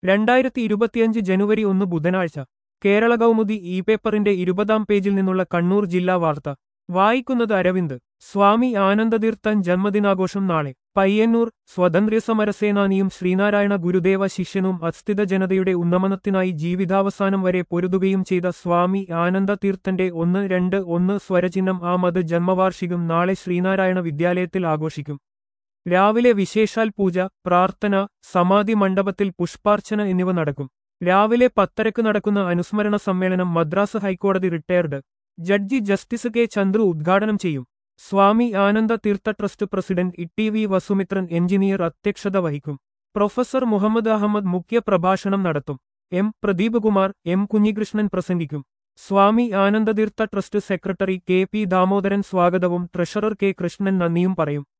രണ്ടായിരത്തി ഇരുപത്തിയഞ്ച് ജനുവരി ഒന്ന് ബുധനാഴ്ച കേരള കൗമുദി ഇ പേപ്പറിന്റെ ഇരുപതാം പേജിൽ നിന്നുള്ള കണ്ണൂർ ജില്ലാ വാർത്ത വായിക്കുന്നത് അരവിന്ദ് സ്വാമി ആനന്ദതീർത്ഥൻ ജന്മദിനാഘോഷം നാളെ പയ്യന്നൂർ സ്വതന്ത്ര്യ സമരസേനാനിയും ശ്രീനാരായണ ഗുരുദേവ ശിഷ്യനും അസ്ഥിത ജനതയുടെ ഉന്നമനത്തിനായി ജീവിതാവസാനം വരെ പൊരുതുകയും ചെയ്ത സ്വാമി ആനന്ദതീർത്ഥന്റെ ഒന്ന് രണ്ട് ഒന്ന് സ്വരചിഹ്നം ആ മത് ജന്മവാർഷികം നാളെ ശ്രീനാരായണ വിദ്യാലയത്തിൽ ആഘോഷിക്കും രാവിലെ വിശേഷാൽ പൂജ പ്രാർത്ഥന സമാധി മണ്ഡപത്തിൽ പുഷ്പാർച്ചന എന്നിവ നടക്കും രാവിലെ പത്തരക്ക് നടക്കുന്ന അനുസ്മരണ സമ്മേളനം മദ്രാസ് ഹൈക്കോടതി retired judge justice K Chandru ഉദ്ഘാടനം ചെയ്യും Swami Ananda Theertha trust president E V Vasumithran engineer അധ്യക്ഷത വഹിക്കും പ്രൊഫസർ മുഹമ്മദ് അഹമ്മദ് മുഖ്യ പ്രഭാഷണം നടത്തും എം പ്രദീപ് കുമാർ എം കുഞ്ഞികൃഷ്ണൻ പ്രസംഗിക്കും Swami Anandatheertha trust secretary K P Damodaran സ്വാഗതവും ട്രഷറർ കെ കൃഷ്ണൻ നന്ദിയും പറയും